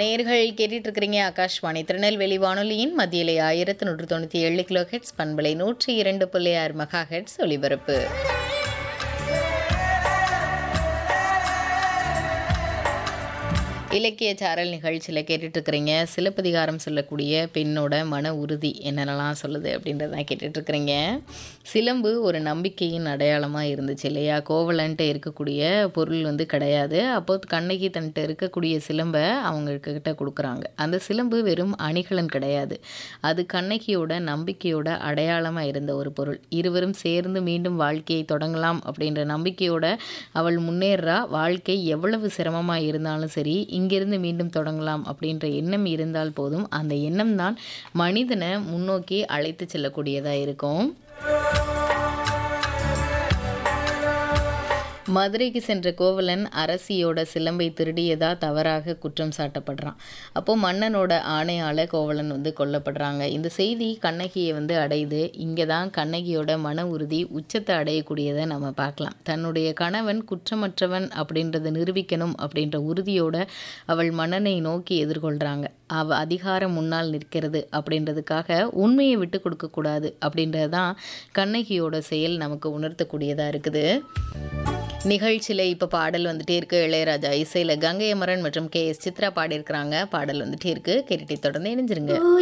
நேர்கள் கேட்டுட்டு இருக்கிறீங்க ஆகாஷ்வாணி திருநெல்வேலி வானொலியின் மத்தியிலே ஆயிரத்தி நூற்று தொண்ணூற்றி ஏழு கிலோ ஹெட்ஸ் பண்பலை நூற்றி இரண்டு புள்ளி ஆறு மெகா ஹெட்ஸ் ஒலிபரப்பு இலக்கிய சாரல் நிகழ்ச்சியில் கேட்டுட்டு இருக்கிறீங்க சிலப்பதிகாரம் சொல்லக்கூடிய பெண்ணோட மன உறுதி என்னென்னலாம் சொல்லுது அப்படின்றதான் கேட்டுட்டு இருக்கிறீங்க சிலம்பு ஒரு நம்பிக்கையின் அடையாளமாக இருந்துச்சு இல்லையா கோவலன்ட்டு இருக்கக்கூடிய பொருள் வந்து கிடையாது அப்போ கண்ணகி தன்ட்டு இருக்கக்கூடிய சிலம்பை அவங்க கிட்ட கொடுக்குறாங்க அந்த சிலம்பு வெறும் அணிகலன் கிடையாது அது கண்ணகியோட நம்பிக்கையோட அடையாளமாக இருந்த ஒரு பொருள் இருவரும் சேர்ந்து மீண்டும் வாழ்க்கையை தொடங்கலாம் அப்படின்ற நம்பிக்கையோட அவள் முன்னேறா வாழ்க்கை எவ்வளவு சிரமமாக இருந்தாலும் சரி இங்கிருந்து மீண்டும் தொடங்கலாம் அப்படின்ற எண்ணம் இருந்தால் போதும் அந்த எண்ணம் தான் மனிதனை முன்னோக்கி அழைத்து செல்லக்கூடியதாக இருக்கும் மதுரைக்கு சென்ற கோவலன் அரசியோட சிலம்பை திருடியதா தவறாக குற்றம் சாட்டப்படுறான் அப்போ மன்னனோட ஆணையால் கோவலன் வந்து கொல்லப்படுறாங்க இந்த செய்தி கண்ணகியை வந்து அடையுது இங்கே தான் கண்ணகியோட மன உறுதி உச்சத்தை அடையக்கூடியதை நம்ம பார்க்கலாம் தன்னுடைய கணவன் குற்றமற்றவன் அப்படின்றத நிரூபிக்கணும் அப்படின்ற உறுதியோட அவள் மன்னனை நோக்கி எதிர்கொள்கிறாங்க அவ அதிகாரம் முன்னால் நிற்கிறது அப்படின்றதுக்காக உண்மையை விட்டு கொடுக்கக்கூடாது அப்படின்றது தான் கண்ணகியோட செயல் நமக்கு உணர்த்தக்கூடியதாக இருக்குது நிகழ்ச்சியில் இப்போ பாடல் வந்துட்டே இருக்கு இளையராஜா இசையில் கங்கை அமரன் மற்றும் கே எஸ் சித்ரா பாடியிருக்கிறாங்க பாடல் வந்துட்டே இருக்கு கேட்டுட்டே தொடர்ந்து இணைஞ்சிருங்க